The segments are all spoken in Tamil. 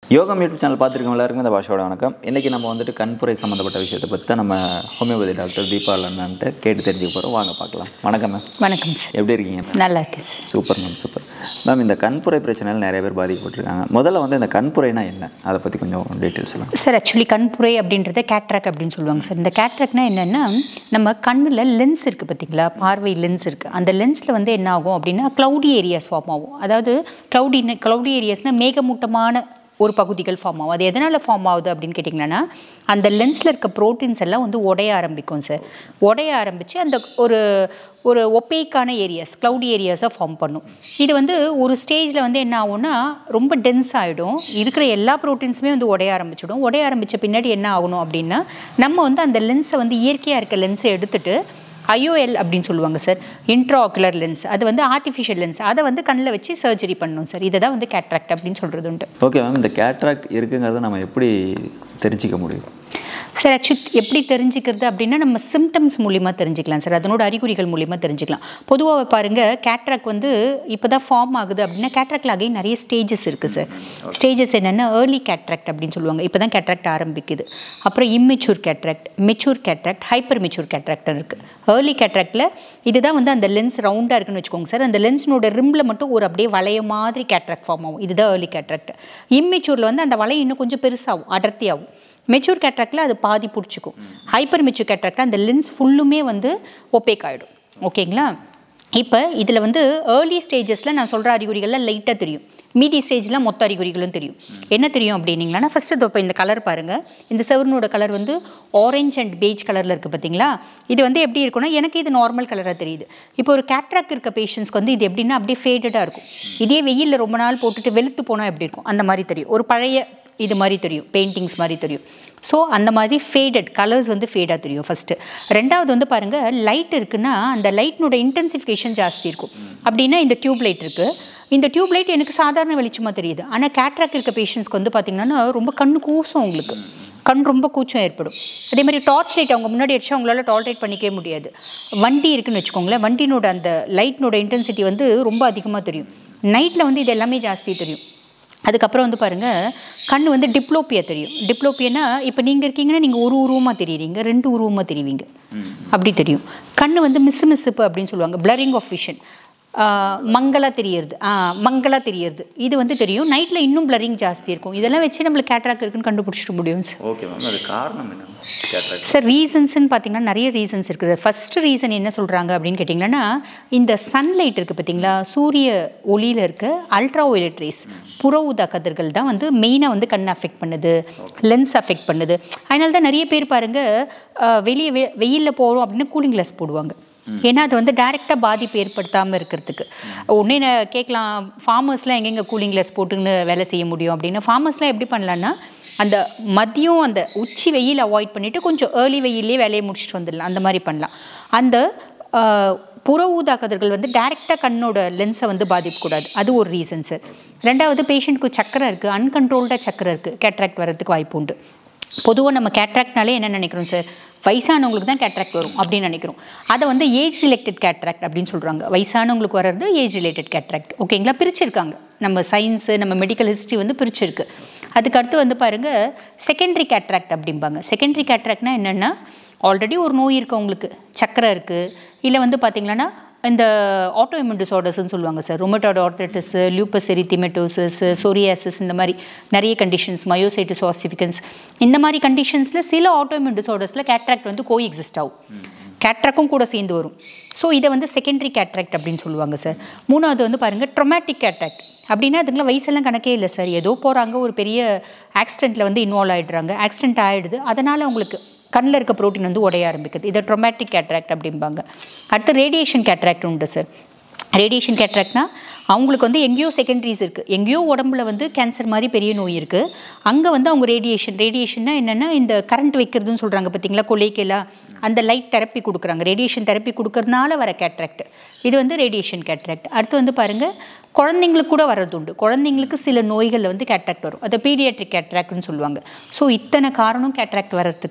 யோகம் யூடியூப் சேனல் பார்த்துருக்கோம் எல்லாருக்கும் இந்த பாஷோட வணக்கம் இன்றைக்கி நம்ம வந்துட்டு கண்புரை சம்மந்தப்பட்ட விஷயத்தை பற்றி தான் நம்ம ஹோமியோபதி டாக்டர் தீபா அண்ணன்ட்டு கேட்டு தெரிஞ்சுக்க போகிறோம் வாங்க பார்க்கலாம் வணக்கம் மேம் வணக்கம் சார் எப்படி இருக்கீங்க நல்லா இருக்கேன் sir super ma'am super ma'am இந்த கண்புரை பிரச்சனையில் நிறைய பேர் பாதிக்கப்பட்டிருக்காங்க முதல்ல வந்து இந்த கண்புரைனா என்ன அதை பற்றி கொஞ்சம் டீட்டெயில்ஸ் சொல்லுங்கள் சார் ஆக்சுவலி கண்புரை அப்படின்றத கேட்ராக் அப்படின்னு சொல்லுவாங்க சார் இந்த கேட்ராக்னா என்னென்னா நம்ம கண்ணில் லென்ஸ் இருக்குது பார்த்தீங்களா பார்வை லென்ஸ் இருக்குது அந்த லென்ஸில் வந்து என்ன ஆகும் அப்படின்னா க்ளவுடி ஏரியாஸ் ஃபார்ம் ஆகும் அதாவது க்ளவுடி க்ளவுடி ஏரியாஸ்னால் மேகமூட்டமான ஒரு பகுதிகள் ஃபார்ம் ஆகும் அது எதனால் ஃபார்ம் ஆகுது அப்படின்னு கேட்டிங்கன்னா அந்த லென்ஸில் இருக்க ப்ரோட்டீன்ஸ் எல்லாம் வந்து உடைய ஆரம்பிக்கும் சார் உடைய ஆரம்பித்து அந்த ஒரு ஒரு ஒப்பேக்கான ஏரியாஸ் க்ளவுடி ஏரியாஸை ஃபார்ம் பண்ணும் இது வந்து ஒரு ஸ்டேஜில் வந்து என்ன ஆகும்னா ரொம்ப டென்ஸ் ஆகிடும் இருக்கிற எல்லா ப்ரோட்டீன்ஸுமே வந்து உடைய ஆரம்பிச்சிடும் உடைய ஆரம்பித்த பின்னாடி என்ன ஆகணும் அப்படின்னா நம்ம வந்து அந்த லென்ஸை வந்து இயற்கையாக இருக்க லென்ஸை எடுத்துட்டு ஐஓஎல் அப்படின்னு சொல்லுவாங்க சார் இன்ட்ராகுலர் லென்ஸ் அது வந்து ஆர்டிஃபிஷியல் லென்ஸ் அதை வந்து கண்ணில் வச்சு சர்ஜரி பண்ணணும் சார் இதை தான் வந்து கேட்ராக்ட் அப்படின்னு சொல்கிறது உண்டு ஓகே மேம் இந்த கேட்ராக்ட் இருக்குங்கிறத நம்ம எப்படி தெரிஞ்சிக்க முடியும் சார் ஆக்சுவலி எப்படி தெரிஞ்சுக்கிறது அப்படின்னா நம்ம சிம்டம்ஸ் மூலிமா தெரிஞ்சுக்கலாம் சார் அதனோட அறிகுறிகள் மூலிமா தெரிஞ்சுக்கலாம் பொதுவாக பாருங்க கேட்ராக் வந்து இப்போ தான் ஃபார்ம் ஆகுது அப்படின்னா கேட்ராக்டில் ஆகி நிறைய ஸ்டேஜஸ் இருக்குது சார் ஸ்டேஜஸ் என்னென்னா ஏர்லி கேட்ராக்ட் அப்படின்னு சொல்லுவாங்க இப்போ தான் கேட்ராக்ட் ஆரம்பிக்குது அப்புறம் immature cataract mature cataract hyper mature cataract இருக்குது ஏர்லி கேட்ராக்டில் இதுதான் வந்து அந்த லென்ஸ் ரவுண்டாக இருக்குன்னு வச்சுக்கோங்க சார் அந்த லென்ஸ்னோட ரிம்பில் மட்டும் ஒரு அப்படியே வளைய மாதிரி கேட்ராக்ட் ஃபார்ம் ஆகும் இதுதான் ஏர்லி கேட்ராக்ட் இம்மெச்சூரில் வந்து அந்த வளையம் இன்னும் கொஞ்சம் பெருசாகும் அடர்த்தியாகும் மெச்சூர் கேட்ராக்டில் அது பாதி பிடிச்சிக்கும் ஹைப்பர் மெச்சூர் கேட்ராக்டில் அந்த லென்ஸ் ஃபுல்லுமே வந்து ஒப்பேக் ஆகிடும் ஓகேங்களா இப்போ இதில் வந்து ஏர்லி ஸ்டேஜஸில் நான் சொல்கிற அறிகுறிகள்லாம் லைட்டாக தெரியும் மீதி ஸ்டேஜில் மொத்த அறிகுறிகளும் தெரியும் என்ன தெரியும் அப்படின்னீங்கன்னா ஃபஸ்ட்டு இப்போ இந்த கலர் பாருங்கள் இந்த செவர்னோட கலர் வந்து ஆரஞ்ச் அண்ட் பேஜ் கலரில் இருக்குது பார்த்தீங்களா இது வந்து எப்படி இருக்குன்னா எனக்கு இது நார்மல் கலராக தெரியுது இப்போ ஒரு கேட்ராக் இருக்க பேஷண்ட்ஸ்க்கு வந்து இது எப்படின்னா அப்படியே ஃபேடடாக இருக்கும் இதே வெயிலில் ரொம்ப நாள் போட்டுட்டு வெளுத்து போனால் எப்படி இருக்கும் அந்த மாதிரி தெரியும் ஒரு பழைய இது மாதிரி தெரியும் பெயிண்டிங்ஸ் மாதிரி தெரியும் ஸோ அந்த மாதிரி ஃபேடட் கலர்ஸ் வந்து ஃபேடாக தெரியும் ஃபஸ்ட்டு ரெண்டாவது வந்து பாருங்கள் லைட் இருக்குன்னா அந்த லைட்னோட இன்டென்சிஃபிகேஷன் ஜாஸ்தி இருக்கும் அப்படின்னா இந்த டியூப் லைட் இருக்குது இந்த டியூப் லைட் எனக்கு சாதாரண வெளிச்சமாக தெரியுது ஆனால் கேட்ராக் இருக்க பேஷண்ட்ஸ்க்கு வந்து பார்த்திங்கன்னா ரொம்ப கண்ணு கூசும் உங்களுக்கு கண் ரொம்ப கூச்சம் ஏற்படும் அதே மாதிரி டார்ச் லைட் அவங்க முன்னாடி அடிச்சு அவங்களால டாலரேட் பண்ணிக்கவே முடியாது வண்டி இருக்குன்னு வச்சுக்கோங்களேன் வண்டினோட அந்த லைட்னோட இன்டென்சிட்டி வந்து ரொம்ப அதிகமாக தெரியும் நைட்டில் வந்து இது எல்லாமே ஜாஸ்தி தெரியும் அதுக்கப்புறம் வந்து பாருங்கள் கண் வந்து டிப்ளோப்பியா தெரியும் டிப்ளோப்பியனா இப்போ நீங்கள் இருக்கீங்கன்னா நீங்கள் ஒரு உருவமாக தெரியுறீங்க ரெண்டு உருவமாக தெரிவிங்க அப்படி தெரியும் கண் வந்து மிஸ் மிஸ்ஸுப்பு அப்படின்னு சொல்லுவாங்க பிளரிங் ஆஃப் விஷன் மங்களா தெரியறது மங்களா தெரியறது இது வந்து தெரியும் நைட்டில் இன்னும் பிளரிங் ஜாஸ்தி இருக்கும் இதெல்லாம் வச்சு நம்மளுக்கு கேட்ராக் இருக்குன்னு கண்டுபிடிச்சிட முடியும் சார் ஓகே மேம் அது காரணம் என்ன கேட்ராக்ட் சார் ரீசன்ஸ்னு பார்த்தீங்கன்னா நிறைய ரீசன்ஸ் இருக்குது சார் ஃபஸ்ட்டு ரீசன் என்ன சொல்கிறாங்க அப்படின்னு கேட்டிங்கன்னா இந்த சன்லைட் இருக்குது பார்த்தீங்களா சூரிய ஒளியில் இருக்க அல்ட்ரா ஒயலட் ரேஸ் புற ஊதா கதிர்கள் தான் வந்து மெயினாக வந்து கண் அஃபெக்ட் பண்ணுது லென்ஸ் அஃபெக்ட் பண்ணுது அதனால தான் நிறைய பேர் பாருங்கள் வெளியே வெ வெயிலில் போகிறோம் அப்படின்னு கூலிங் கிளாஸ் போடுவாங்க ஏன்னா அது வந்து டைரெக்டாக பாதிப்பு ஏற்படுத்தாமல் இருக்கிறதுக்கு உடனே நான் கேட்கலாம் ஃபார்மர்ஸ்லாம் எங்கெங்கே கூலிங் கிளாஸ் போட்டுன்னு வேலை செய்ய முடியும் அப்படின்னு ஃபார்மர்ஸ்லாம் எப்படி பண்ணலான்னா அந்த மதியம் அந்த உச்சி வெயில் அவாய்ட் பண்ணிவிட்டு கொஞ்சம் ஏர்லி வெயிலே வேலையை முடிச்சுட்டு வந்துடலாம் அந்த மாதிரி பண்ணலாம் அந்த புற ஊதா கதிர்கள் வந்து டைரெக்டாக கண்ணோட லென்ஸை வந்து பாதிக்கக்கூடாது அது ஒரு ரீசன் சார் ரெண்டாவது பேஷண்ட்டுக்கு சக்கரை இருக்குது அன்கண்ட்ரோல்டாக சக்கரை இருக்குது கேட்ராக்ட் வரதுக்கு வாய்ப்பு உண்டு பொதுவாக நம்ம கேட்ராக்ட்னாலே என்ன நினைக்கிறோம் சார் வயசானவங்களுக்கு தான் கேட்ராக்ட் வரும் அப்படின்னு நினைக்கிறோம் அதை வந்து ஏஜ் ரிலேட்டட் கேட்ராக்ட் அப்படின்னு சொல்கிறாங்க வயசானவங்களுக்கு வர்றது ஏஜ் ரிலேட்டட் கேட்ராக்ட் ஓகேங்களா பிரிச்சிருக்காங்க நம்ம சயின்ஸு நம்ம மெடிக்கல் ஹிஸ்ட்ரி வந்து பிரிச்சிருக்கு அதுக்கு அடுத்து வந்து பாருங்கள் செகண்டரி கேட்ராக்ட் அப்படிம்பாங்க செகண்டரி கேட்ராக்ட்னா என்னென்னா ஆல்ரெடி ஒரு நோய் இருக்கவங்களுக்கு சக்கரை இருக்குது இல்லை வந்து பார்த்திங்கன்னா இந்த ஆட்டோஇம்யூன் டிசார்டர்ஸ்னு சொல்லுவாங்க sir rheumatoid arthritis lupus erythematosus psoriasis இந்த மாதிரி நிறைய கண்டிஷன்ஸ் மயோசைட்டிஸ் ஆசிஃபிகன்ஸ் இந்த மாதிரி கண்டிஷன்ஸில் சில ஆட்டோஇம்யூன் டிசார்டர்ஸில் கேட்ராக்ட் வந்து கோ எக்ஸிஸ்ட் ஆகும் கேட்ராக்கும் கூட சேர்ந்து வரும் ஸோ இதை வந்து செகண்டரி கேட்ராக்ட் அப்படின்னு சொல்லுவாங்க சார் மூணாவது வந்து பாருங்கள் ட்ரொமேட்டிக் கேட்ராக்ட் அப்படின்னா அதுங்களாம் வயசெல்லாம் கணக்கே இல்லை சார் ஏதோ போகிறாங்க ஒரு பெரிய ஆக்சிடெண்ட்டில் வந்து இன்வால்வ் ஆகிடுறாங்க ஆக்சிடென்ட் ஆகிடுது அதனால் அவங்களுக்கு கண்ணில் இருக்க ப்ரோட்டீன் வந்து உடைய ஆரம்பிக்குது இதை ட்ரொமேட்டிக் கேட்ராக்ட் அப்படிம்பாங்க அடுத்து ரேடியேஷன் கேட்ராக்ட் உண்டு சார் ரேடியேஷன் கேட்ராக்ட்னா அவங்களுக்கு வந்து எங்கேயோ செகண்டரிஸ் இருக்குது எங்கேயோ உடம்புல வந்து கேன்சர் மாதிரி பெரிய நோய் இருக்குது அங்கே வந்து அவங்க ரேடியேஷன் ரேடியேஷன்னா என்னென்னா இந்த கரண்ட் வைக்கிறதுன்னு சொல்கிறாங்க பார்த்தீங்களா கொலைக்கெல்லாம் அந்த லைட் தெரப்பி கொடுக்குறாங்க ரேடியேஷன் தெரப்பி கொடுக்கறதுனால வர கேட்ராக்ட் இது வந்து ரேடியேஷன் கேட்ராக்ட் அடுத்து வந்து பாருங்கள் குழந்தைங்களுக்கு கூட வர்றது உண்டு குழந்தைங்களுக்கு சில நோய்களில் வந்து கேட்ராக்ட் வரும் அதை பீடியாட்ரிக் கேட்ராக்ட்னு சொல்லுவாங்க ஸோ இத்தனை காரணம் கேட்ராக்ட் வர்றதுக்கு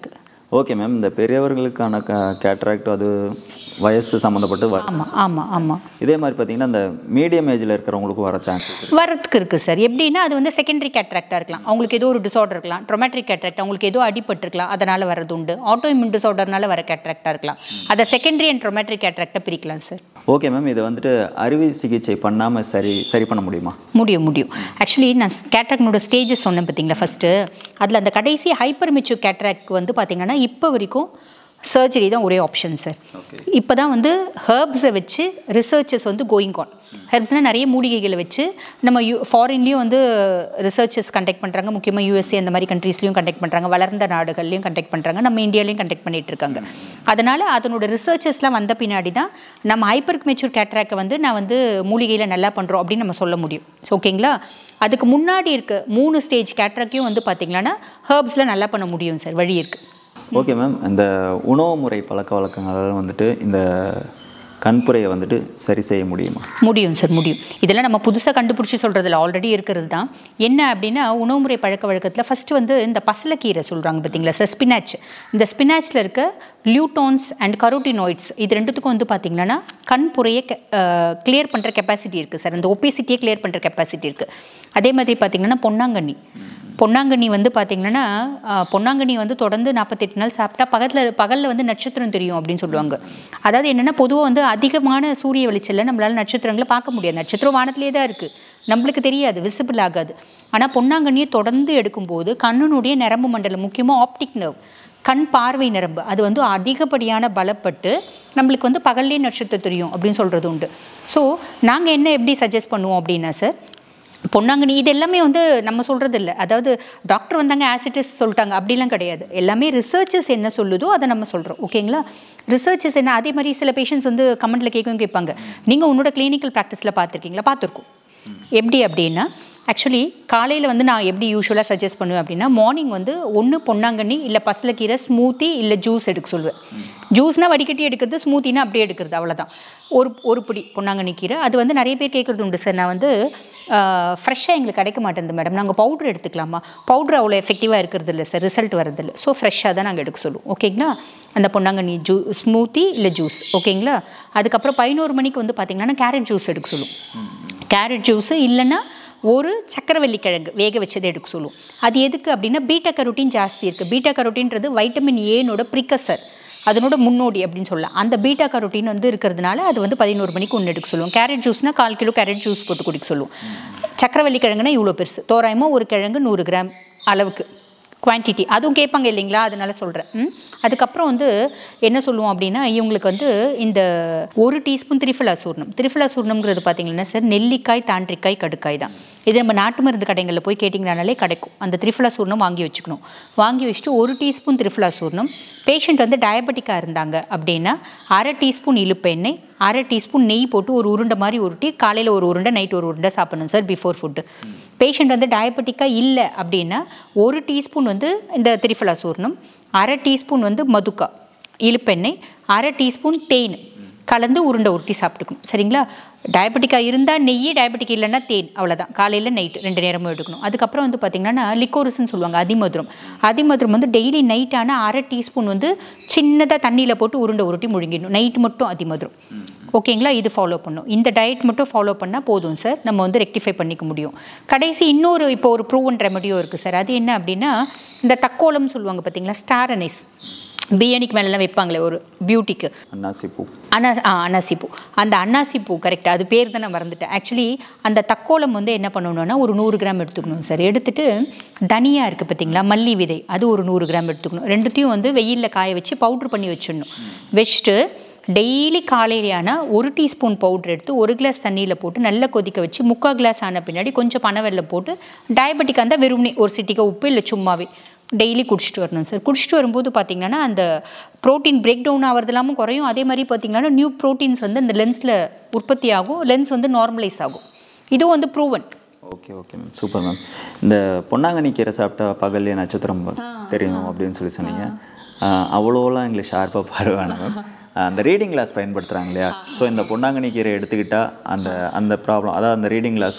ஓகே மேம் இந்த பெரியவர்களுக்கான கேட்ராக்ட் அது வயசு சம்மந்தப்பட்டு வரும் ஆமாம் ஆமாம் ஆமாம் இதே மாதிரி பார்த்தீங்கன்னா இந்த மீடியம் ஏஜில் இருக்கிறவங்களுக்கும் வர சான்சஸ் இருக்கு வரத்துக்கு இருக்குது சார் எப்படின்னா அது வந்து செகண்டரி கேட்ராக்டாக இருக்கலாம் அவங்களுக்கு ஏதோ ஒரு டிசார்டர் இருக்கலாம் ட்ரொமேட்ரிக் கேட்ராக்ட் அவங்களுக்கு ஏதோ அடிபட்டிருக்கலாம் அதனால் வரது உண்டு ஆட்டோ இம்யூன் டிசார்டர்னால வர கேட்ராக்டாக இருக்கலாம் அதை செகண்டரி அண்ட் ட்ரொமேட்ரிக் கேட்ராக்டாக பிரிக்கலாம் சார் ஓகே மேம் இதை வந்துட்டு அறுவை சிகிச்சை பண்ணாமல் சரி சரி பண்ண முடியுமா முடியும் முடியும் ஆக்சுவலி நான் கேட்ராக்னோட ஸ்டேஜஸ் சொன்னேன் பார்த்தீங்களா ஃபஸ்ட்டு அதில் அந்த கடைசி ஹைப்பர் மெச்சூர் கேட்ராக் வந்து பார்த்தீங்கன்னா இப்போ வரைக்கும் சர்ஜரி தான் ஒரே ஆப்ஷன் சார் இப்போ தான் வந்து ஹெர்ப்ஸை வச்சு ரிசர்ச்சஸ் வந்து கோயிங் ஆன் ஹெர்ப்ஸ்னால் நிறைய மூலிகைகளை வச்சு நம்ம யூ ஃபாரின்லேயும் வந்து ரிசர்ச்சஸ் கண்டக்ட் பண்ணுறாங்க முக்கியமாக யூஎஸ்ஏ அந்த மாதிரி கண்ட்ரீஸ்லையும் கண்டக்ட் பண்ணுறாங்க வளர்ந்த நாடுகள்லையும் கண்டக்ட் பண்ணுறாங்க நம்ம இந்தியாலையும் கண்டக்ட் பண்ணிட்டு இருக்காங்க அதனால் அதனோட ரிசர்ச்சஸ்லாம் வந்த பின்னாடி தான் நம்ம ஹைப்பர் மெச்சூர் கேட்ராக்கை வந்து நான் வந்து மூலிகையில் நல்லா பண்ணுறோம் அப்படின்னு நம்ம சொல்ல முடியும் ஓகேங்களா அதுக்கு முன்னாடி இருக்க மூணு ஸ்டேஜ் கேட்ராக்கையும் வந்து பார்த்தீங்கன்னா ஹெர்ப்ஸில் நல்லா பண்ண முடியும் சார் வழி இருக்குது ஓகே மேம் இந்த உணவு முறை பழக்க வழக்கங்களால் வந்துட்டு இந்த கண்புரையை வந்துட்டு சரி செய்ய முடியுமா முடியும் சார் முடியும் இதெல்லாம் நம்ம புதுசாக கண்டுபிடிச்சி சொல்கிறதுல ஆல்ரெடி இருக்கிறது தான் என்ன அப்படின்னா உணவுமுறை பழக்க வழக்கத்தில் ஃபஸ்ட்டு வந்து இந்த பசலக்கீரை சொல்கிறாங்க பார்த்தீங்களா சார் ஸ்பினாச் இந்த ஸ்பினாச்சில் இருக்க லியூட்டோன்ஸ் அண்ட் கரோட்டினாய்ட்ஸ் இது ரெண்டுத்துக்கும் வந்து பார்த்தீங்கன்னா கண் புறையை கிளியர் பண்ணுற கெப்பாசிட்டி இருக்குது சார் அந்த ஒபேசிட்டியை கிளியர் பண்ணுற கெப்பாசிட்டி இருக்குது அதே மாதிரி பார்த்தீங்கன்னா பொன்னாங்கண்ணி பொன்னாங்கண்ணி வந்து பார்த்தீங்கன்னா ஆஹ், பொன்னாங்கண்ணி வந்து தொடர்ந்து நாற்பத்தெட்டு நாள் சாப்பிட்டா பகத்தில் பகலில் வந்து நட்சத்திரம் தெரியும் அப்படின்னு சொல்லுவாங்க அதாவது என்னென்னா பொதுவாக வந்து அதிகமான சூரிய வெளிச்சலில் நம்மளால் நட்சத்திரங்களை பார்க்க முடியாது நட்சத்திரம் வானத்திலே தான் இருக்குது நம்மளுக்கு தெரியாது விசிபிள் ஆகாது ஆனால் பொன்னாங்கண்ணியை தொடர்ந்து எடுக்கும்போது கண்ணினுடைய நரம்பு மண்டலம் முக்கியமாக ஆப்டிக் நர்வ் கண் பார்வை நரம்பு அது வந்து அதிகப்படியான பலப்பட்டு நம்மளுக்கு வந்து பகல்லே நட்சத்திரம் தெரியும் அப்படின்னு சொல்கிறது உண்டு ஸோ நாங்கள் என்ன எப்படி சஜஸ்ட் பண்ணுவோம் அப்படின்னா சார் பொன்னாங்கண்ணி இது எல்லாமே வந்து நம்ம சொல்கிறது இல்லை அதாவது டாக்டர் வந்தாங்க ஆசிட்டிஸ் சொல்லிட்டாங்க அப்படிலாம் கிடையாது எல்லாமே ரிசர்ச்சஸ் என்ன சொல்லுதோ அதை நம்ம சொல்கிறோம் ஓகேங்களா ரிசர்ச்சஸ் என்ன அதே மாதிரி சில பேஷண்ட்ஸ் வந்து கமெண்ட்டில் கேட்கவும் கேட்பாங்க நீங்கள் உன்னோட கிளினிக்கல் ப்ராக்டிஸில் பார்த்துருக்கீங்களா பார்த்துருக்கோம் எப்படி அப்படின்னா ஆக்சுவலி காலையில் வந்து நான் எப்படி யூஸ்வலாக சஜஸ்ட் பண்ணுவேன் அப்படின்னா மார்னிங் வந்து ஒன்று பொன்னாங்கண்ணி இல்லை பசலக்கீரை ஸ்மூத்தி இல்லை ஜூஸ் எடுக்க சொல்லுவேன் ஜூஸ்னால் வடிகட்டி எடுக்கிறது ஸ்மூத்தினா அப்படியே எடுக்கிறது அவ்வளோதான் ஒரு ஒரு பிடி பொன்னாங்கண்ணி கீரை அது வந்து நிறைய பேர் கேட்குறது உண்டு சார் நான் வந்து ஃப்ரெஷ்ஷாக எங்களுக்கு கிடைக்க மாட்டேங்குது மேடம் நாங்கள் பவுட்ரு எடுத்துக்கலாமா பவுட்ரு அவ்வளோ எஃபெக்டிவாக இருக்கிறது இல்லை சார் ரிசல்ட் வரதில்லை ஸோ ஃப்ரெஷ்ஷாக தான் நாங்கள் எடுக்க சொல்லுவோம் ஓகேங்களா அந்த பொன்னாங்கண்ணி ஜூ ஸ்மூத்தி இல்லை ஜூஸ் ஓகேங்களா அதுக்கப்புறம் பதினோரு மணிக்கு வந்து பார்த்தீங்கன்னா கேரட் ஜூஸ் எடுக்க சொல்லுவோம் கேரட் ஜூஸு இல்லைன்னா ஒரு சக்கரவள்ளி கிழங்கு வேக வச்சதை எடுக்க சொல்லுவோம் அது எதுக்கு அப்படின்னா பீட்டா கரோட்டின் ஜாஸ்தி இருக்குது பீட்டா கரோட்டின்றது வைட்டமின் ஏனோட ப்ரிக்கசர் அதனோட முன்னோடி அப்படின்னு சொல்லலாம் அந்த பீட்டா கரோட்டின் வந்து இருக்கிறதுனால அது வந்து பதினோரு மணிக்கு ஒன்று எடுக்க சொல்லுவோம் கேரட் ஜூஸ்னா கால் கிலோ கேரட் ஜூஸ் போட்டு குடிக்க சொல்லுவோம் சக்கரவள்ளி கிழங்குனா இவ்வளோ பெருசு தோராயமாக ஒரு கிழங்கு நூறு கிராம் அளவுக்கு குவான்டிட்டி அதுவும் கேட்பாங்க இல்லைங்களா அதனால சொல்கிறேன் ம் அதுக்கப்புறம் வந்து என்ன சொல்லுவோம் அப்படின்னா இவங்களுக்கு வந்து இந்த ஒரு டீஸ்பூன் திரிஃபலா சூர்ணம் திரிஃபலா சூர்ணம்ங்கிறது பார்த்தீங்கன்னா சார் நெல்லிக்காய் தாண்டிக்காய் கடுக்காய் தான் இது நம்ம நாட்டு மருந்து கடைகளில் போய் கேட்டிங்கனாலே கிடைக்கும் அந்த திரிஃபலா சூர்ணம் வாங்கி வச்சுக்கணும் வாங்கி வச்சுட்டு ஒரு டீஸ்பூன் திரிஃபலா சூர்ணம் பேஷண்ட் வந்து டயபெட்டிக்காக இருந்தாங்க அப்படின்னா அரை டீஸ்பூன் இழுப்பு எண்ணெய் அரை டீஸ்பூன் நெய் போட்டு ஒரு உருண்டை மாதிரி உருட்டி காலையில் ஒரு உருண்டை நைட் ஒரு உருண்டை சாப்பிடணும் சார் பிஃபோர் ஃபுட்டு பேஷண்ட் வந்து டயபெட்டிக்காக இல்லை அப்படின்னா ஒரு டீஸ்பூன் வந்து இந்த திரிஃபலா சூர்ணம் அரை டீஸ்பூன் வந்து மதுக்கா இழுப்பெண்ணெய் அரை டீஸ்பூன் தேன் கலந்து உருண்டை உருட்டி சாப்பிட்டுக்கணும் சரிங்களா டயபெட்டிக்காக இருந்தால் நெய் டயபெட்டிக் இல்லைன்னா தேன் அவ்வளோதான் காலையில் நைட் ரெண்டு நேரமும் எடுக்கணும் அதுக்கப்புறம் வந்து பார்த்திங்கன்னா லிக்கோரிஸ்ன்னு சொல்லுவாங்க அதிமதுரம் அதிமதுரம் வந்து டெய்லி நைட் ஆனால் அரை டீஸ்பூன் வந்து சின்னதாக தண்ணியில் போட்டு உருண்டை உருட்டி முழுங்கிடணும் நைட் மட்டும் அதிமதுரம் ஓகேங்களா இது ஃபாலோ பண்ணும் இந்த டயட் மட்டும் ஃபாலோ பண்ணால் போதும் சார் நம்ம வந்து ரெக்டிஃபை பண்ணிக்க முடியும் கடைசி இன்னொரு இப்போ ஒரு ப்ரூவன் ரெமடியும் இருக்குது சார் அது என்ன அப்படின்னா இந்த தக்கோலம் சொல்லுவாங்க பார்த்தீங்களா ஸ்டார் அனைஸ் பிரியாணிக்கு மேலெலாம் வைப்பாங்களே ஒரு பியூட்டிக்கு அன்னாசி பூ அன்னா ஆ அன்னாசி பூ அந்த அன்னாசி பூ கரெக்டாக அது பேர் தான் நான் மறந்துட்டேன் ஆக்சுவலி அந்த தக்கோலம் வந்து என்ன பண்ணணும்னா ஒரு நூறு கிராம் எடுத்துக்கணும் சார் எடுத்துட்டு தனியா இருக்குது பார்த்தீங்களா மல்லி விதை அது ஒரு நூறு கிராம் எடுத்துக்கணும் ரெண்டுத்தையும் வந்து வெயிலில் காய வச்சு பவுட்ரு பண்ணி வச்சிடணும் வச்சுட்டு டெய்லி காலையிலான ஒரு டீஸ்பூன் பவுட்ரு எடுத்து ஒரு கிளாஸ் தண்ணியில் போட்டு நல்லா கொதிக்க வச்சு முக்கால் கிளாஸ் ஆன பின்னாடி கொஞ்சம் பனவெல்லம் போட்டு டயபெட்டிக்காக இருந்தால் வெறும்னே ஒரு சிட்டிக்க உப்பு இல்லை சும்மாவே டெய்லி குடிச்சிட்டு வரணும் சார் குடிச்சிட்டு வரும்போது பார்த்தீங்கன்னா அந்த ப்ரோட்டீன் பிரேக் டவுன் ஆகிறது இல்லாமல் குறையும் அதே மாதிரி பார்த்தீங்கன்னா நியூ ப்ரோட்டீன்ஸ் வந்து அந்த லென்ஸில் உற்பத்தி ஆகும் லென்ஸ் வந்து நார்மலைஸ் ஆகும் இதுவும் வந்து proven okay okay ma'am super ma'am இந்த பொன்னாங்கண்ணி கீரை சாப்பிட்டா பகல்லே நட்சத்திரம் தெரியும் அப்படின்னு சொல்லி சொன்னீங்க ஆஹ் அவ்வளோலாம் எங்களுக்கு ஷார்ப்பாக பாருவாங்க மேம் அந்த ரீடிங் கிளாஸ் பயன்படுத்துகிறாங்க இல்லையா ஸோ இந்த பொன்னாங்கண்ணி கீரை எடுத்துக்கிட்டால் அந்த அந்த ப்ராப்ளம் அதாவது அந்த ரீடிங் கிளாஸ்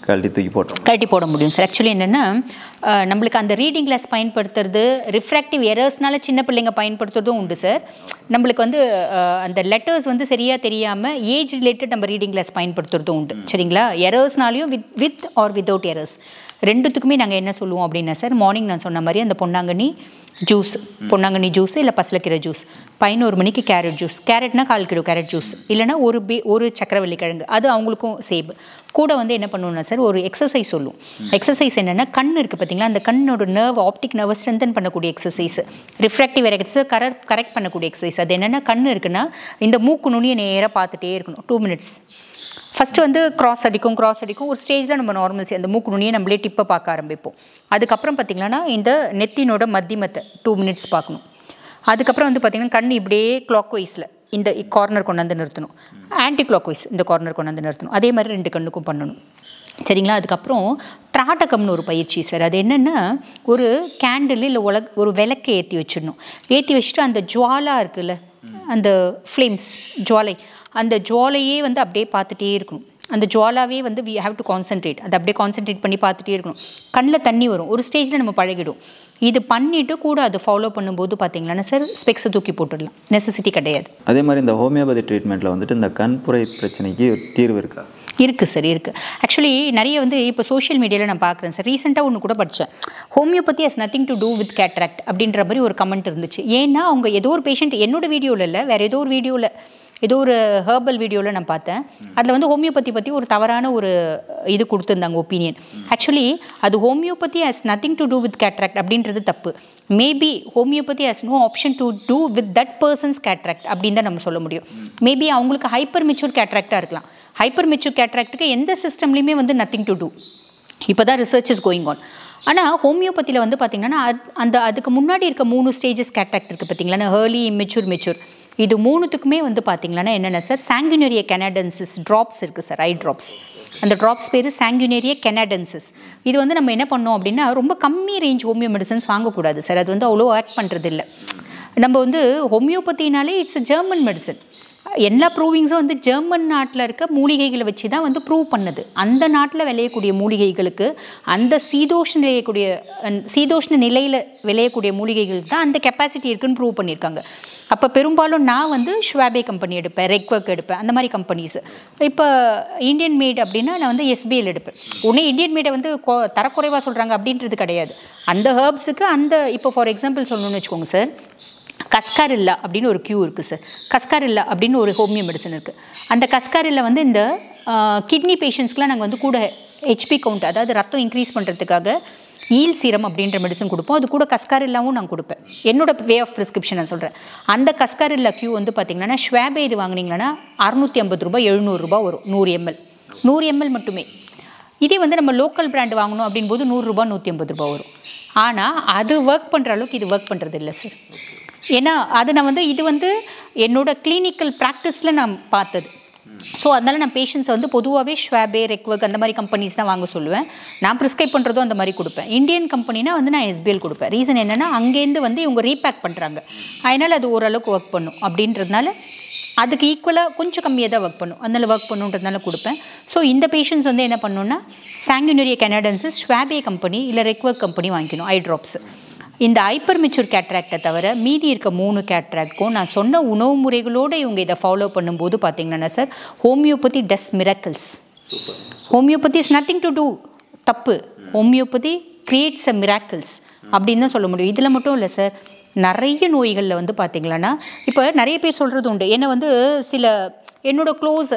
கழட்டி தூக்கி போட்டோம் கழட்டி போட முடியும் சார் ஆக்சுவலி என்னென்னா நம்மளுக்கு அந்த ரீடிங் கிளாஸ் பயன்படுத்துறது ரிஃப்ராக்டிவ் எரர்ஸ்னால சின்ன பிள்ளைங்க பயன்படுத்துறதும் உண்டு சார் நம்மளுக்கு வந்து அஹ், அந்த லெட்டர்ஸ் வந்து சரியாக தெரியாமல் ஏஜ் ரிலேட்டட் நம்ம ரீடிங் கிளாஸ் பயன்படுத்துறதும் உண்டு சரிங்களா எரர்ஸ்னாலையும் with with or without errors ரெண்டுத்துக்குமே நாங்கள் என்ன சொல்லுவோம் அப்படின்னா சார் மார்னிங் நான் சொன்ன மாதிரி அந்த பொன்னாங்கண்ணி ஜூஸ் பொன்னாங்கண்ணி ஜூஸ் இல்லை பசலக்கீரை ஜூஸ் பதினோரு மணிக்கு கேரட் ஜூஸ் கேரட்னா கால் கிலோ கேரட் ஜூஸ் இல்லைனா ஒரு பி ஒரு சக்கரவள்ளி கிழங்கு அது அவங்களுக்கும் சேப் கூட வந்து என்ன பண்ணுவோம்னா சார் ஒரு எக்ஸசைஸ் சொல்லும் எக்ஸசைஸ் என்னென்னா கண் இருக்குது பார்த்தீங்களா அந்த கண்ணோட நர்வ் ஆப்டிக் நர்வை ஸ்ட்ரென்தன் பண்ணக்கூடிய எக்ஸசைஸ் ரிஃப்ராக்டிவ் எரக்ட்ஸை கரெக்ட் கரெக்ட் பண்ணக்கூடிய எக்ஸசைஸ் அது என்னென்னா கண் இருக்குன்னா இந்த மூக்கு நுனியை நேராக பார்த்துட்டே இருக்கணும் டூ மினிட்ஸ் ஃபஸ்ட்டு வந்து கிராஸ் அடிக்கும் கிராஸ் அடிக்கும் ஒரு ஸ்டேஜில் நம்ம நார்மல்சி அந்த மூக்கு நுனியை நம்மளே டிப்பை பார்க்க ஆரம்பிப்போம் அதுக்கப்புறம் பார்த்திங்கன்னா இந்த நெத்தினோட மத்தியமத்தை டூ மினிட்ஸ் பார்க்கணும் அதுக்கப்புறம் வந்து பார்த்திங்கன்னா கண் இப்படியே கிளாக் வைஸில் இந்த கார்னர் கொண்டாந்து நிறுத்தணும் ஆன்டி கிளாக் வைஸ் இந்த கார்னர் கொண்டாந்து நிறுத்தணும் அதே மாதிரி ரெண்டு கண்ணுக்கும் பண்ணணும் சரிங்களா அதுக்கப்புறம் திராட்டகம்னு ஒரு பயிற்சி சார் அது என்னென்னா ஒரு கேண்டில் இல்லை உலக ஒரு விளக்கை ஏற்றி வச்சிடணும் ஏற்றி வச்சுட்டு அந்த ஜுவாலா இருக்குல்ல அந்த ஃப்ளேம்ஸ் ஜுவாலை அந்த ஜுவாலையே வந்து அப்படியே பார்த்துட்டே இருக்கணும் அந்த ஜுவாலாவே வந்து வி ஹாவ் டு கான்சென்ட்ரேட் அதை அப்படியே கான்சென்ட்ரேட் பண்ணி பார்த்துட்டே இருக்கணும் கண்ணில் தண்ணி வரும் ஒரு ஸ்டேஜில் நம்ம பழகிடும் இது பண்ணிவிட்டு கூட அதை ஃபாலோ பண்ணும்போது பார்த்தீங்கன்னா சார் ஸ்பெக்ஸை தூக்கி போட்டுடலாம் நெசசிட்டி கிடையாது அதே மாதிரி இந்த ஹோமியோபதி ட்ரீட்மெண்ட்டில் வந்துட்டு இந்த கண்புரை பிரச்சனைக்கு ஒரு தீர்வு இருக்கா இருக்குது சார் இருக்குது ஆக்சுவலி நிறைய வந்து இப்போ சோஷியல் மீடியாவில் நான் பார்க்குறேன் சார் ரீசெண்டாக ஒன்று கூட படித்தேன் homeopathy has nothing to do with cataract அப்படின்ற மாதிரி ஒரு கமெண்ட் இருந்துச்சு ஏன்னா அவங்க ஏதோ ஒரு பேஷண்ட் என்னோட வீடியோவில் இல்லை வேறு ஏதோ ஒரு வீடியோவில் ஏதோ ஒரு ஹெர்பல் வீடியோவில் நான் பார்த்தேன் அதில் வந்து ஹோமியோபதி பற்றி ஒரு தவறான ஒரு இது கொடுத்துருந்தாங்க ஒப்பீனியன் ஆக்சுவலி அது homeopathy has nothing to do with cataract அப்படின்றது தப்பு maybe homeopathy has no option to do with that persons cataract அப்படின்னு தான் நம்ம சொல்ல முடியும் மேபி அவங்களுக்கு ஹைப்பர் மெச்சூர் கேட்ராக்டாக இருக்கலாம் ஹைப்பர் மெச்சூர் கேட்ராக்டுக்கு எந்த சிஸ்டம்லையுமே வந்து நத்திங் டு டூ இப்போ தான் ரிசர்ச் இஸ் கோயிங் ஆன் ஆனால் ஹோமியோபதியில் வந்து பார்த்திங்கன்னா அது- அந்த அதுக்கு முன்னாடி இருக்க மூணு ஸ்டேஜஸ் கேட்ராக்ட் இருக்குது பார்த்தீங்களா ஏர்லி இம்மெச்சூர் மெச்சூர் இது மூணுத்துக்குமே வந்து பார்த்தீங்கன்னா என்னென்ன சார் சாங்குனேரிய கெனடென்சிஸ் ட்ராப்ஸ் இருக்குது சார் ஐ ட்ராப்ஸ் அந்த ட்ராப்ஸ் பேர் சாங்குனேரிய கெனடென்சிஸ் இது வந்து நம்ம என்ன பண்ணோம் அப்படின்னா ரொம்ப கம்மி ரேஞ்ச் ஹோமியோ மெடிசன்ஸ் வாங்கக்கூடாது சார் அது வந்து அவ்வளோ ஆக்ட் பண்ணுறது இல்லை நம்ம வந்து ஹோமியோபதினாலே இட்ஸ் ஜெர்மன் மெடிசன் எல்லா ப்ரூவிங்ஸும் வந்து ஜெர்மன் நாட்டில் இருக்க மூலிகைகளை வச்சு தான் வந்து ப்ரூவ் பண்ணுது அந்த நாட்டில் விளையக்கூடிய மூலிகைகளுக்கு அந்த சீதோஷ்ண விளையக்கூடிய அஹ், சீதோஷ்ண நிலையில் விளையக்கூடிய மூலிகைகளுக்கு தான் அந்த கெப்பாசிட்டி இருக்குன்னு ப்ரூவ் பண்ணியிருக்காங்க அப்போ பெரும்பாலும் நான் வந்து ஷ்வாபே கம்பெனி எடுப்பேன் ரெக்வர்க் எடுப்பேன் அந்த மாதிரி கம்பெனிஸ் இப்போ இந்தியன் மேட் அப்படின்னா நான் வந்து எஸ்பிஎல் எடுப்பேன் உடனே இந்தியன் மேடை வந்து கொ- தரக்குறைவாக சொல்கிறாங்க அப்படின்றது கிடையாது அந்த ஹேர்ப்ஸுக்கு அந்த இப்போ ஃபார் எக்ஸாம்பிள் சொல்லணும்னு வச்சுக்கோங்க சார் கஸ்காரில்லா அப்படின்னு ஒரு கியூ இருக்குது சார் கஸ்காரில்லா அப்படின்னு ஒரு ஹோமியோ மெடிசன் இருக்குது அந்த கஸ்காரில்லா வந்து இந்த கிட்னி பேஷண்ட்ஸ்க்குலாம் நாங்கள் வந்து கூட ஹெச்பி கவுண்ட் அதாவது ரத்தம் இன்க்ரீஸ் பண்ணுறதுக்காக ஈல் சீரம் அப்படின்ற மெடிசன் கொடுப்போம் அது கூட கஸ்காரில்லாவும் நான் கொடுப்பேன் என்னோட வே ஆஃப் ப்ரிஸ்கிரிப்ஷன் நான் சொல்கிறேன் அந்த கஸ்காரில்லா கியூ வந்து பார்த்தீங்கன்னா ஷ்வாபே இது வாங்குனீங்கன்னா அறுநூற்றி ஐம்பது ரூபாய் எழுநூறுபா வரும் நூறு எம்எல் நூறு எம்எல் மட்டுமே இதே வந்து நம்ம லோக்கல் பிராண்ட் வாங்கணும் அப்படின் போது நூறுரூபா நூற்றி ஐம்பது ரூபா வரும் ஆனால் அது ஒர்க் பண்ணுற அளவுக்கு இது ஒர்க் பண்ணுறது இல்லை சார் ஏன்னா அது நான் வந்து இது வந்து என்னோட கிளினிக்கல் ப்ராக்டிஸில் நான் பார்த்தது ஸோ அதனால் நான் பேஷண்ட்ஸை வந்து பொதுவாகவே ஷ்வாபே ரெக்வர்க் அந்த மாதிரி கம்பெனிஸ் தான் வாங்க சொல்லுவேன் நான் ப்ரிஸ்கிரைப் பண்ணுறதும் அந்த மாதிரி கொடுப்பேன் இந்தியன் கம்பெனினா வந்து நான் எஸ்பிஎல் கொடுப்பேன் ரீசன் என்னென்னா அங்கேருந்து வந்து இவங்க ரீபேக் பண்ணுறாங்க அதனால் அது ஓரளவுக்கு ஒர்க் பண்ணும் அப்படின்றதுனால அதுக்கு ஈக்குவலாக கொஞ்சம் கம்மியாக தான் ஒர்க் பண்ணும் அதனால் ஒர்க் பண்ணுன்றதுனால கொடுப்பேன் ஸோ இந்த பேஷண்ட்ஸ் வந்து என்ன பண்ணணும்னா சாங்குனரிய கெனடன்ஸஸ் ஸ்வாபே கம்பெனி இல்லை ரெக்வர்க் கம்பெனி வாங்கிக்கணும் ஐ ட்ராப்ஸ் இந்த ஹைப்பர் மெச்சூர் கேட்ராக்டை தவிர மீதி இருக்க மூணு கேட்ராக்ட்க்கும் நான் சொன்ன உணவு முறைகளோடு இவங்க இதை ஃபாலோ பண்ணும்போது பார்த்தீங்கன்னா sir homeopathy does miracles homeopathy is nothing to do தப்பு ஹோமியோபதி கிரியேட்ஸ் அ மிராக்கிள்ஸ் அப்படின்னு தான் சொல்ல முடியும் இதில் மட்டும் இல்லை சார் நிறைய நோய்களில் வந்து பார்த்தீங்களன்னா இப்போ நிறைய பேர் சொல்கிறது உண்டு என்ன வந்து சில என்னோட க்ளோஸ்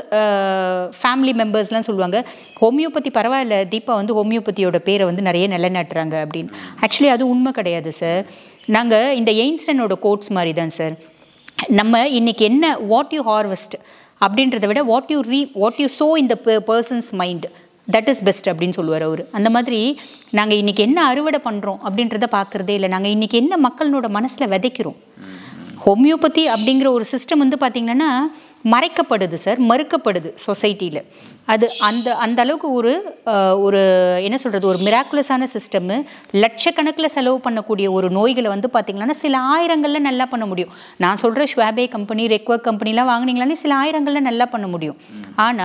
ஃபேமிலி மெம்பர்ஸ்லாம் சொல்லுவாங்க ஹோமியோபதி பரவாயில்ல தீபா வந்து ஹோமியோபதியோட பேரை வந்து நிறைய நிலைநாட்டுறாங்க அப்படின்னு ஆக்சுவலி அது உண்மை கிடையாது சார் நாங்கள் இந்த எயின்ஸ்டனோட கோட்ஸ் மாதிரி தான் சார் நம்ம இன்னைக்கு என்ன வாட் யூ ஹார்வெஸ்ட் அப்படின்றத விட what you re what you sow இந்த person's mind that is best அப்படின்னு சொல்லுவார் அவர் அந்த மாதிரி நாங்கள் இன்றைக்கி என்ன அறுவடை பண்ணுறோம் அப்படின்றத பார்க்குறதே இல்லை நாங்கள் இன்றைக்கி என்ன மக்களோட மனசில் விதைக்கிறோம் ஹோமியோபதி அப்படிங்கிற ஒரு சிஸ்டம் வந்து பார்த்திங்கன்னா மறைக்கப்படுது சார் மறுக்கப்படுது சொசைட்டியில் அது அந்த அந்த அளவுக்கு ஒரு அஹ், ஒரு என்ன சொல்கிறது ஒரு மிராக்குலஸான சிஸ்டம்மு லட்சக்கணக்கில் செலவு பண்ணக்கூடிய ஒரு நோய்களை வந்து பார்த்திங்கன்னா சில ஆயிரங்களில் நல்லா பண்ண முடியும் நான் சொல்கிற ஷ்வாபே கம்பெனி ரெக்வர்க் கம்பெனிலாம் வாங்குனீங்களானே சில ஆயிரங்களில் நல்லா பண்ண முடியும் ஆனால்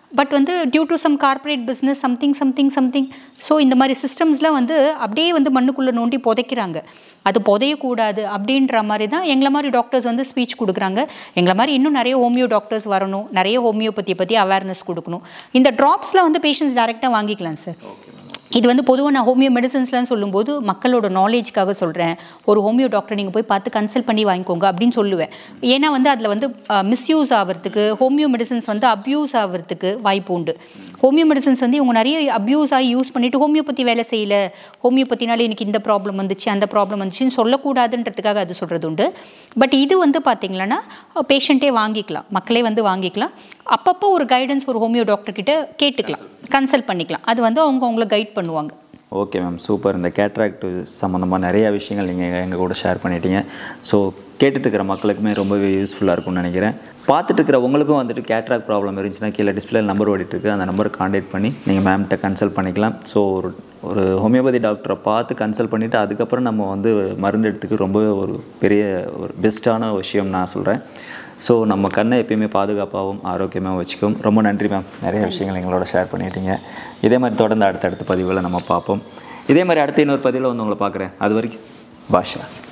பட் வந்து due to some corporate business something something something so இந்த மாதிரி சிஸ்டம்ஸ்லாம் வந்து அப்படியே வந்து மண்ணுக்குள்ளே நோண்டி புதைக்கிறாங்க அது புதையக்கூடாது அப்படின்ற மாதிரி தான் எங்களை மாதிரி டாக்டர்ஸ் வந்து ஸ்பீச் கொடுக்குறாங்க எங்களை மாதிரி இன்னும் நிறைய ஹோமியோ டாக்டர்ஸ் வரணும் நிறைய ஹோமியோபதியை பற்றி அவேர்னஸ் கொடுக்கணும் இந்த ட்ராப்ஸ்லாம் வந்து பேஷண்ட்ஸ் டேரெக்டாக வாங்கிக்கலாம் சார் இது வந்து பொதுவாக நான் ஹோமியோ மெடிசன்ஸ்லாம் சொல்லும்போது மக்களோட நாலேஜ்க்காக சொல்கிறேன் ஒரு ஹோமியோ டாக்டர் நீங்கள் போய் பார்த்து கன்சல்ட் பண்ணி வாங்கிக்கோங்க அப்படின்னு சொல்லுவேன் ஏன்னா வந்து அதில் வந்து மிஸ்யூஸ் ஆகிறதுக்கு ஹோமியோ மெடிசன்ஸ் வந்து அப்யூஸ் ஆகிறதுக்கு வாய்ப்பு உண்டு ஹோமியோ மெடிசன்ஸ் வந்து இவங்க நிறைய அப்யூஸ் ஆகி யூஸ் பண்ணிட்டு ஹோமியோபதி வேலை செய்யல ஹோமியோபதினால எனக்கு இந்த ப்ராப்ளம் வந்துச்சு அந்த ப்ராப்ளம் வந்துச்சுன்னு சொல்லக்கூடாதுன்றதுக்காக அது சொல்கிறது உண்டு பட் இது வந்து பார்த்தீங்கன்னா பேஷண்ட்டே வாங்கிக்கலாம் மக்களே வந்து வாங்கிக்கலாம் அப்பப்போ ஒரு கைடன்ஸ் ஒரு ஹோமியோ டாக்டர் கிட்ட கேட்டுக்கலாம் கன்சல்ட் பண்ணிக்கலாம் அது வந்து அவங்க அவங்கள கைட் பண்ணுவாங்க ஓகே மேம் சூப்பர் இந்த கேட்ராக்ட் சம்மந்தமாக நிறைய விஷயங்கள் நீங்கள் எங்கள் கூட ஷேர் பண்ணிட்டீங்க ஸோ கேட்டுட்டு இருக்கிற மக்களுக்குமே ரொம்பவே யூஸ்ஃபுல்லாக இருக்கும்னு நினைக்கிறேன் பார்த்துட்டு இருக்கிற உங்களுக்கும் வந்துட்டு கேட்ராக் ப்ராப்ளம் இருந்துச்சுன்னா கீழே டிஸ்பிளே நம்பர் ஓடிட்டுருக்கு அந்த நம்பருக்கு காண்டாக்ட் பண்ணி நீங்கள் மேம்கிட்ட கன்சல்ட் பண்ணிக்கலாம் ஸோ ஒரு ஒரு ஹோமியோபதி டாக்டரை பார்த்து கன்சல்ட் பண்ணிவிட்டு அதுக்கப்புறம் நம்ம வந்து மருந்து எடுத்துக்கு ரொம்பவே ஒரு பெரிய ஒரு பெஸ்ட்டான விஷயம் நான் சொல்கிறேன் ஸோ நம்ம கண்ணை எப்பயுமே பாதுகாப்பாகவும் ஆரோக்கியமாகவும் வச்சுக்கும் ரொம்ப நன்றி மேம் நிறைய விஷயங்கள் எங்களோட ஷேர் பண்ணிட்டீங்க இதே மாதிரி தொடர்ந்து அடுத்தடுத்த பதிவில் நம்ம பார்ப்போம் இதே மாதிரி அடுத்த இன்னொரு பதிவில் வந்து உங்களை பார்க்குறேன் அது வரைக்கும் பாஷா